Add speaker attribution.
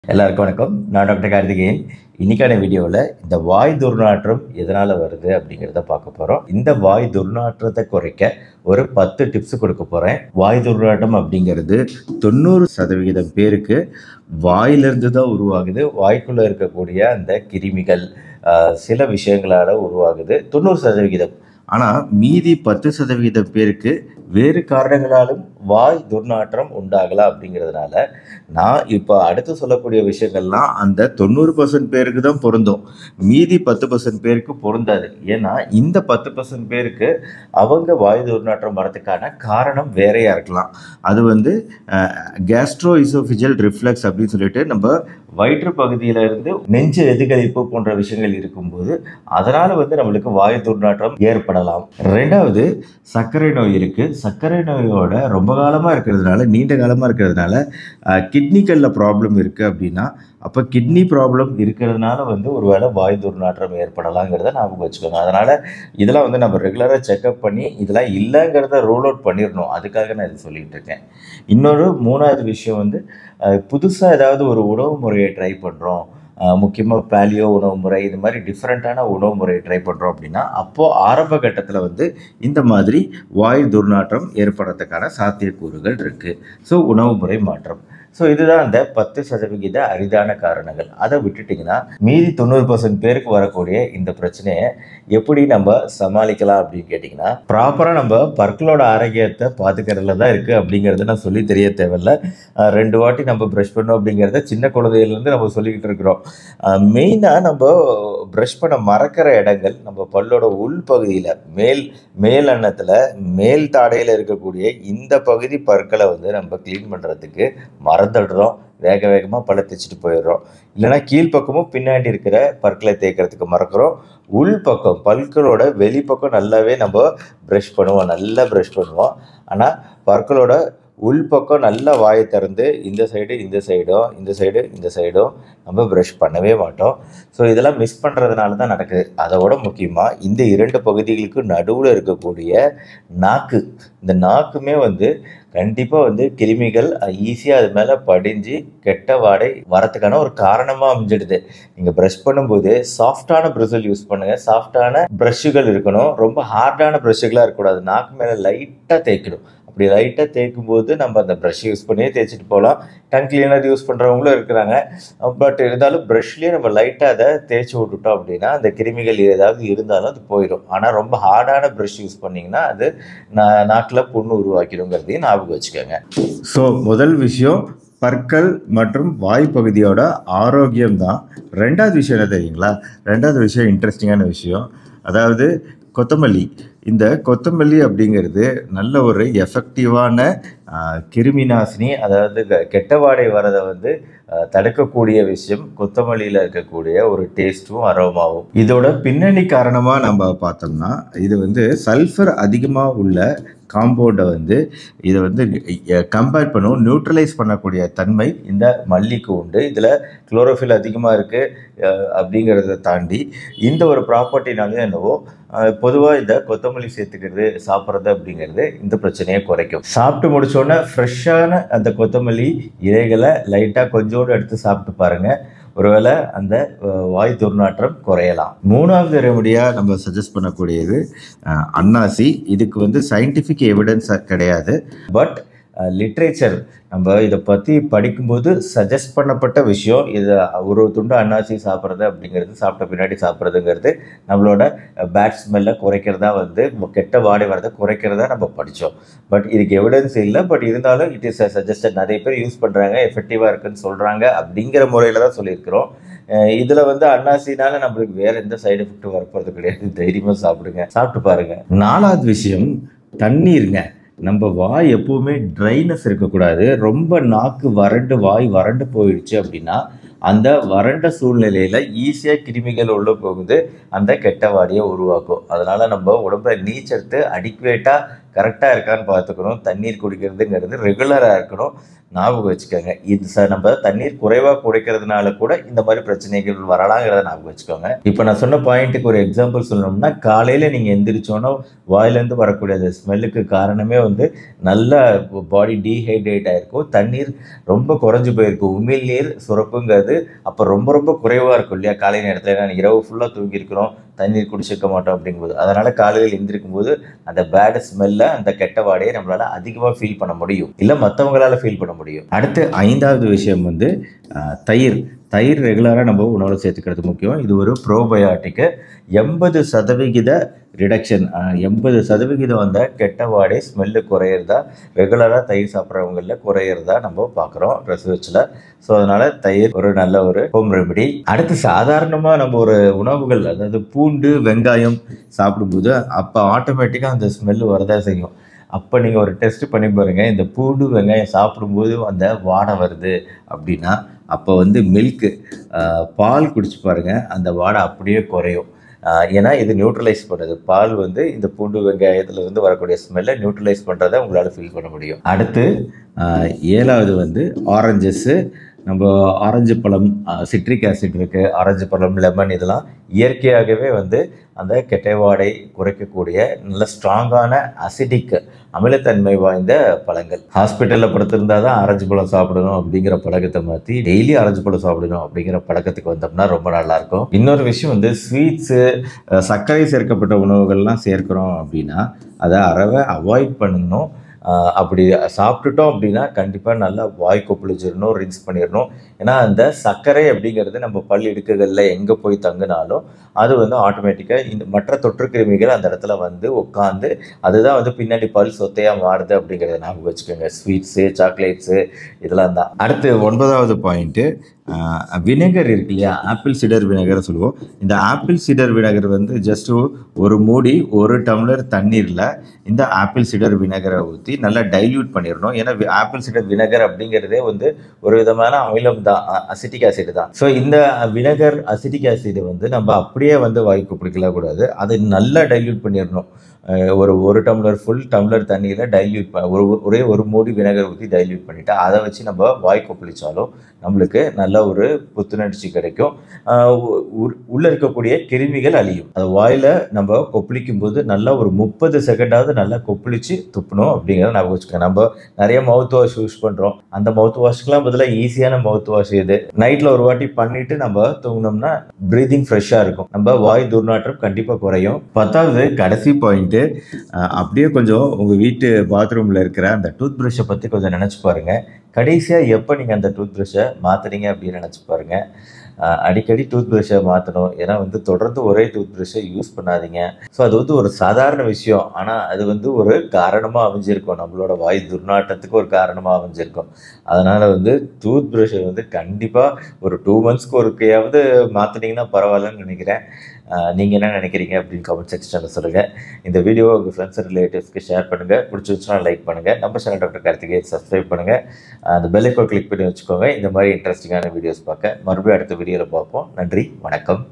Speaker 1: எல்லாருக்கும் வணக்கம் நான் டாக்டர் கார்த்திகேயன் இன்னைக்கான வீடியோவில் இந்த வாய் துர்நாற்றம் எதனால் வருது அப்படிங்கிறத பார்க்க போகிறோம் இந்த வாய் துர்நாற்றத்தை குறைக்க ஒரு பத்து டிப்ஸ் கொடுக்க போகிறேன் வாய் துர்நாற்றம் அப்படிங்கிறது தொண்ணூறு சதவிகிதம் பேருக்கு வாயிலிருந்து தான் உருவாகுது வாய்க்குள்ளே இருக்கக்கூடிய அந்த கிருமிகள் ஆஹ், சில விஷயங்களால் உருவாகுது தொண்ணூறு சதவிகிதம் ஆனால் மீதி பத்து சதவிகிதம் பேருக்கு வேறு காரணங்களாலும் வாய் துர்நாற்றம் உண்டாகலாம் அப்படிங்கிறதுனால நான் இப்போ அடுத்து சொல்லக்கூடிய விஷயங்கள்லாம் அந்த தொண்ணூறு பர்சன்ட் பேருக்கு தான் பொருந்தும் மீதி பத்து பர்சன்ட் பேருக்கு பொருந்தாது ஏன்னா இந்த பத்து பர்சன்ட் பேருக்கு அவங்க வாயு துர்நாற்றம் வரதுக்கான காரணம் வேறையாக இருக்கலாம் அது வந்து கேஸ்ட்ரோ இசோஃபிஜல் ரிஃப்ளெக்ஸ் அப்படின்னு சொல்லிட்டு நம்ம வயிற்று பகுதியில இருந்து நெஞ்சு எதிர்கழிப்பு போன்ற விஷயங்கள் இருக்கும்போது அதனால வந்து நம்மளுக்கு வாயு துர்நாற்றம் ஏற்படலாம் ரெண்டாவது சர்க்கரை நோய் இருக்கு சர்க்கரை நோயோட ரொம்ப காலமா இருக்கிறதுனால நீண்ட காலமா இருக்கிறதுனால கிட்னிகளில் ப்ராப்ளம் இருக்கு அப்படின்னா அப்போ கிட்னி ப்ராப்ளம் இருக்கிறதுனால வந்து ஒருவேளை வாயு துர்நாற்றம் ஏற்படலாங்கிறத ஞாபகம் வச்சுக்கோங்க அதனால் இதெல்லாம் வந்து நம்ம ரெகுலராக செக்அப் பண்ணி இதெல்லாம் இல்லைங்கிறத ரூல் அவுட் பண்ணிடணும் அதுக்காக நான் இது சொல்லிட்டு இருக்கேன் இன்னொரு மூணாவது விஷயம் வந்து புதுசாக ஏதாவது ஒரு உணவு முறையை ட்ரை பண்ணுறோம் முக்கியமாக பேலியோ உணவு முறை இது மாதிரி டிஃப்ரெண்ட்டான உணவு முறையை ட்ரை பண்ணுறோம் அப்படின்னா அப்போது ஆரம்ப கட்டத்தில் வந்து இந்த மாதிரி வாயு துர்நாற்றம் ஏற்படுறதுக்கான சாத்தியக்கூறுகள் இருக்குது ஸோ உணவு முறை மாற்றம் ஸோ இதுதான் அந்த பத்து சதவிகித அரிதான காரணங்கள் அதை விட்டுட்டிங்கன்னா மீதி தொண்ணூறு பர்சன்ட் பேருக்கு வரக்கூடிய இந்த பிரச்சனையை எப்படி நம்ம சமாளிக்கலாம் அப்படின்னு கேட்டிங்கன்னா ப்ராப்பராக நம்ம பற்களோட ஆரோக்கியத்தை பார்த்துக்கிறதுல தான் இருக்குது அப்படிங்கிறத நான் சொல்லி தெரிய தேவையில்ல அஹ் ரெண்டு வாட்டி நம்ம ப்ரஷ் பண்ணோம் அப்படிங்கிறத சின்ன குழந்தையிலேருந்து நம்ம சொல்லிக்கிட்டு இருக்கிறோம் மெயினாக நம்ம ப்ரஷ் பண்ண மறக்கிற இடங்கள் நம்ம பல்லோட உள் பகுதியில் மேல் மேல் அன்னத்தில் மேல் தாடையில் இருக்கக்கூடிய இந்த பகுதி பற்களை வந்து நம்ம க்ளீன் பண்ணுறதுக்கு மறந்துடுறோம் வேக வேகமாக பல்ல தேய்ச்சிட்டு போயிடுறோம் இல்லைன்னா கீழ்ப்பக்கமும் பின்னாடி இருக்கிற பற்களை தேய்க்கிறதுக்கு மறக்கிறோம் உள் பக்கம் பற்களோட வெளிப்பக்கம் நல்லாவே நம்ம ப்ரஷ் பண்ணுவோம் நல்லா ப்ரஷ் பண்ணுவோம் ஆனால் பற்களோட உள்பக்கம் நல்லா வாயை திறந்து இந்த சைடு இந்த சைடும் இந்த சைடு இந்த சைடும் நம்ம ப்ரஷ் பண்ணவே மாட்டோம் ஸோ இதெல்லாம் மிஸ் பண்ணுறதுனால தான் நடக்குது அதோட முக்கியமாக இந்த இரண்டு பகுதிகளுக்கு நடுவில் இருக்கக்கூடிய நாக்கு இந்த நாக்குமே வந்து கண்டிப்பாக வந்து கிருமிகள் ஈஸியாக அது மேலே படிஞ்சு கெட்ட வாடை வரத்துக்கான ஒரு காரணமாக அமைஞ்சிடுது நீங்கள் ப்ரஷ் பண்ணும்போது சாஃப்டான ப்ரஷல் யூஸ் பண்ணுங்கள் சாஃப்டான ப்ரஷ்ஷுகள் இருக்கணும் ரொம்ப ஹார்டான ப்ரஷ்ஷுகளாக இருக்கக்கூடாது நாக்கு மேலே லைட்டாக தேய்க்கணும் அப்படி லைட்டாக தேய்க்கும் போது நம்ம அந்த ப்ரஷ் யூஸ் பண்ணியே தேய்ச்சிட்டு போகலாம் டங் கிளீனர் யூஸ் பண்ணுறவங்களும் இருக்கிறாங்க பட் இருந்தாலும் ப்ரஷ்லேயே நம்ம லைட்டாக அதை தேய்ச்சி விட்டுட்டோம் அப்படின்னா அந்த கிருமிகள் ஏதாவது இருந்தாலும் அது போயிடும் ஆனால் ரொம்ப ஹார்டான ப்ரஷ் யூஸ் பண்ணிங்கன்னா அது நா- நாக்கில் புண்ணு உருவாக்கிடுங்கிறதையும் ஞாபகம் வச்சுக்கோங்க ஸோ முதல் விஷயம் பற்கள் மற்றும் வாய் பகுதியோட ஆரோக்கியம் தான் ரெண்டாவது விஷயம் என்ன தெரியுங்களா ரெண்டாவது விஷயம் இன்ட்ரெஸ்டிங்கான விஷயம் அதாவது கொத்தமல்லி இந்த கொத்தமல்லி அப்படிங்கிறது நல்ல ஒரு எஃபெக்டிவான கிருமி நாசினி அதாவது க- கெட்ட வாடை வரதை வந்து ஆஹ், தடுக்கக்கூடிய விஷயம் கொத்தமல்லியில் இருக்கக்கூடிய ஒரு டேஸ்ட்டும் அரோமாவும் இதோட பின்னணி காரணமாக நம்ம பார்த்தோம்னா இது வந்து சல்ஃபர் அதிகமாக உள்ள காம்பவுண்டை வந்து இதை வந்து கம்பேர் பண்ணும் நியூட்ரலைஸ் பண்ணக்கூடிய தன்மை இந்த மல்லிக்கு உண்டு இதில் குளோரோஃபில் அதிகமாக இருக்குது அப்படிங்கிறத தாண்டி இந்த ஒரு ப்ராப்பர்ட்டினாலே என்னவோ பொதுவாக இந்த கொத்தமல்லி சேர்த்துக்கிறது சாப்பிட்றது அப்படிங்கிறது இந்த பிரச்சனையை குறைக்கும் சாப்பிட்டு முடிச்சோடனே ஃப்ரெஷ்ஷான அந்த கொத்தமல்லி இலைகளை லைட்டாக கொஞ்சோடு எடுத்து சாப்பிட்டு பாருங்கள் ஒருவேளை அந்த அஹ், வாய் துர்நாற்றம் குறையலாம் மூணாவது ரெமடியாக நம்ம சஜஸ்ட் பண்ணக்கூடியது அஹ், அன்னாசி இதுக்கு வந்து சயின்டிஃபிக் எவிடன்ஸ் கிடையாது பட் லிட்ரேச்சர் நம்ம இதை பற்றி படிக்கும்போது சஜஸ்ட் பண்ணப்பட்ட விஷயம் இது ஒரு துண்டு அன்னாசி சாப்பிட்றது அப்படிங்கிறது சாப்பிட்ட பின்னாடி சாப்பிட்றதுங்கிறது நம்மளோட பேட் ஸ்மெல்லை குறைக்கிறதா வந்து கெட்ட வாடை வரதை குறைக்கிறதா நம்ம படித்தோம் பட் இதுக்கு எவிடன்ஸ் இல்லை பட் இருந்தாலும் இட் இஸ் சஜஸ்டட் நிறைய பேர் யூஸ் பண்ணுறாங்க எஃபெக்டிவாக இருக்குன்னு சொல்கிறாங்க அப்படிங்கிற முறையில் தான் சொல்லியிருக்கிறோம் இதில் வந்து அன்னாசினால நம்மளுக்கு வேற எந்த சைடு எஃபெக்ட்டும் வரப்போகிறது கிடையாது தைரியமாக சாப்பிடுங்க சாப்பிட்டு பாருங்க நாலாவது விஷயம் தண்ணீருங்க நம்ம வாய் எப்பவுமே ட்ரைனஸ் இருக்கக்கூடாது ரொம்ப நாக்கு வறண்டு வாய் வறண்டு போயிடுச்சு அப்படின்னா அந்த வறண்ட சூழ்நிலையில் ஈஸியாக கிருமிகள் உள்ள போகுது அந்த கெட்ட வாடியை உருவாக்கும் அதனால் நம்ம உடம்புல நீச்சத்து அடிக்குவேட்டாக கரெக்டாக இருக்கான்னு பார்த்துக்கணும் தண்ணீர் குடிக்கிறதுங்கிறது ரெகுலராக இருக்கணும் ஞாபகம் வச்சுக்கோங்க இது சார் நம்ம தண்ணீர் குறைவாக குடிக்கிறதுனால கூட இந்த மாதிரி பிரச்சனைகள் வரலாங்கிறத ஞாபகம் வச்சுக்கோங்க இப்போ நான் சொன்ன பாயிண்ட்டுக்கு ஒரு எக்ஸாம்பிள் சொல்லணும்னா காலையில் நீங்கள் எந்திரிச்சோன்னா வாயிலேருந்து வரக்கூடிய அந்த ஸ்மெல்லுக்கு காரணமே வந்து நல்ல பாடி டீஹைட்ரேட் ஆகிருக்கும் தண்ணீர் ரொம்ப குறைஞ்சு போயிருக்கும் உமிழ் நீர் சுரப்புங்கிறது அப்போ ரொம்ப ரொம்ப குறைவாக இருக்கும் இல்லையா காலை நேரத்தில் நான் இரவு ஃபுல்லாக தூங்கியிருக்கிறோம் தண்ணீர் குடிச்சிருக்க மாட்டோம் அப்படிங்கும்போது அதனால் காலையில் எந்திரிக்கும் போது அந்த பேட் ஸ்மெல்ல அந்த கெட்ட வாடையை நம்மளால் அதிகமாக ஃபீல் பண்ண முடியும் இல்லை மற்றவங்களால ஃபீல் பண்ண முடியும் அடுத்து ஐந்தாவது விஷயம் வந்து அஹ், தயிர் தயிர் ரெகுலராக நம்ம உணவில் சேர்த்துக்கிறது முக்கியம் இது ஒரு ப்ரோபயாட்டிக்கு எண்பது சதவிகித ரிடக்ஷன் எண்பது சதவிகிதம் அந்த கெட்ட வாடை ஸ்மெல்லு குறையிறதா ரெகுலராக தயிர் சாப்பிட்றவங்களில் குறையிறதா நம்ம பார்க்குறோம் ரிசர்ச்சில் ஸோ அதனால் தயிர் ஒரு நல்ல ஒரு ஹோம் ரெமெடி அடுத்து சாதாரணமாக நம்ம ஒரு உணவுகள் அதாவது பூண்டு வெங்காயம் சாப்பிடும்போது அப்போ ஆட்டோமேட்டிக்காக அந்த ஸ்மெல்லு வரதா செய்யும் அப்போ நீங்கள் ஒரு டெஸ்ட் பண்ணி பாருங்கள் இந்த பூண்டு வெங்காயம் சாப்பிடும்போது அந்த வாடை வருது அப்படின்னா அப்போ வந்து மில்க்கு பால் குடிச்சு பாருங்கள் அந்த வாடை அப்படியே குறையும் ஆஹ் ஏன்னா இது நியூட்ரலைஸ் பண்ணுது பால் வந்து இந்த பூண்டு வெங்காயத்துல இருந்து வரக்கூடிய ஸ்மெல்லை நியூட்ரலைஸ் பண்ணுறதை உங்களால் ஃபீல் பண்ண முடியும் அடுத்து ஆஹ் ஏழாவது வந்து ஆரஞ்சஸ்ஸு நம்ம ஆரஞ்சு பழம் சிட்ரிக் ஆசிட் இருக்குது ஆரஞ்சு பழம் லெமன் இதெல்லாம் இயற்கையாகவே வந்து அந்த கெட்ட வாடை குறைக்கக்கூடிய நல்ல ஸ்ட்ராங்கான அசிடிக் அமிலத்தன்மை வாய்ந்த பழங்கள் ஹாஸ்பிட்டலில் படுத்திருந்தா தான் ஆரஞ்சு பழம் சாப்பிடணும் அப்படிங்கிற பழக்கத்தை மாற்றி டெய்லி ஆரஞ்சு பழம் சாப்பிடணும் அப்படிங்கிற பழக்கத்துக்கு வந்தோம்னா ரொம்ப நல்லாயிருக்கும் இன்னொரு விஷயம் வந்து ஸ்வீட்ஸு சர்க்கரை சேர்க்கப்பட்ட உணவுகள்லாம் சேர்க்கிறோம் அப்படின்னா அதை அறவை அவாய்ட் பண்ணணும் ஆஹ் அப்படி சாப்பிட்டுட்டோம் அப்படின்னா கண்டிப்பாக நல்லா வாய் கொப்பளிச்சிடணும் ரின்ஸ் பண்ணிடணும் ஏன்னா அந்த சர்க்கரை அப்படிங்கிறது நம்ம பல் இடுக்குகளில் எங்கே போய் தங்குனாலும் அது வந்து ஆட்டோமேட்டிக்காக இந்த மற்ற தொற்று கிருமிகள் அந்த இடத்துல வந்து உட்காந்து அதுதான் வந்து பின்னாடி பல் சொத்தையாக மாறுது அப்படிங்கிறத ஞாபகம் வச்சுக்கோங்க ஸ்வீட்ஸு சாக்லேட்ஸு இதெல்லாம் தான் அடுத்து ஒன்பதாவது பாயிண்ட்டு விnegar இருக்கு இல்லையா ஆப்பிள் சிடர் விnegar சொல்லுவோம் இந்த ஆப்பிள் சிடர் விnegar வந்து ஜஸ்ட் ஒரு மூடி ஒரு டம்ளர் தண்ணீரில் இந்த ஆப்பிள் சிடர் விnegar ஊற்றி நல்லா டைல்யூட் பண்ணிடணும் ஏன்னா ஆப்பிள் சிடர் விnegar அப்படிங்கிறதே வந்து ஒரு விதமான அமிலம் தான் அசிட்டிக் ஆசிட் தான் ஸோ இந்த விnegar அசிட்டிக் ஆசிட் வந்து நம்ம அப்படியே வந்து வாய்க்கு பிடிக்கல கூடாது அதை நல்லா டைல்யூட் பண்ணிடணும் அஹ் ஒரு ஒரு டம்ளர் ஃபுல் டம்ளர் தண்ணியில் டைல்யூட் ப ஒரு ஒரே ஒரு மூடி விnegar ஊற்றி டைல்யூட் பண்ணிவிட்டு அதை வச்சு நம்ம வாய் கொப்பளிச்சாலும் நம்மளுக்கு நல்ல ஒரு புத்துணர்ச்சி கிடைக்கும் ஆஹ் உ- உ- உள்ள இருக்கக்கூடிய கிருமிகள் அழியும் அது வாயில நம்ம கொப்பளிக்கும் போது நல்லா ஒரு முப்பது செகண்டாவது நல்லா கொப்பளிச்சு துப்பணும் அப்படிங்கிறத ஞாபகம் வச்சுக்கோங்க நம்ம நிறைய மவுத் வாஷ் யூஸ் பண்றோம் அந்த மவுத் வாஷ்க்குலாம் பதிலாக ஈஸியான மவுத் வாஷ் இது நைட்ல ஒரு வாட்டி பண்ணிட்டு நம்ம தூங்கினோம்னா பிரீதிங் ஃப்ரெஷ்ஷாக இருக்கும் நம்ம வாய் துர்நாற்றம் கண்டிப்பாக குறையும் பத்தாவது கடைசி பாயிண்ட்டு அப்படியே கொஞ்சம் உங்கள் வீட்டு பாத்ரூமில் இருக்கிற அந்த டூத் ப்ரஷ்ஷை பற்றி கொஞ்சம் நினச்சி பாருங்க கடைசியாக எப்போ நீங்கள் அந்த டூத் ப்ரஷ்ஷை மாற்றுறீங்க அப்படின்னு நினச்சி பாருங்க அஹ் அடிக்கடி டூத் ப்ரஷ்ஷை மாற்றணும் ஏன்னா வந்து தொடர்ந்து ஒரே டூத் ப்ரஷ்ஷை யூஸ் பண்ணாதீங்க ஸோ அது வந்து ஒரு சாதாரண விஷயம் ஆனால் அது வந்து ஒரு காரணமாக அமைஞ்சிருக்கும் நம்மளோட வாய் துர்நாற்றத்துக்கு ஒரு காரணமாக அமைஞ்சிருக்கும் அதனால் வந்து டூத் ப்ரஷ்ஷை வந்து கண்டிப்பாக ஒரு டூ மந்த்ஸ்க்கு ஒருக்கையாவது மாற்றினீங்கன்னா பரவாயில்லன்னு நினைக்கிறேன் நீங்கள் என்ன நினைக்கிறீங்க அப்படின்னு கமெண்ட் செக்ஷனில் சொல்லுங்கள் இந்த வீடியோவை உங்கள் ஃப்ரெண்ட்ஸ் ரிலேட்டிவ்ஸ்க்கு ஷேர் பண்ணுங்கள் பிடிச்சிருச்சுன்னா லைக் பண்ணுங்கள் நம்ம சேனல் டாக்டர் கார்த்திகேயன் சப்ஸ்கிரைப் பண்ணுங்கள் அந்த பெல் ஐக்கான் கிளிக் பண்ணி வச்சுக்கோங்க இந்த மாதிரி இன்ட்ரெஸ்டிங்கான வீடியோஸ் பார்க்க மறுபடியும் அடுத்த வீடியோவில் பார்ப்போம் நன்றி வணக்கம்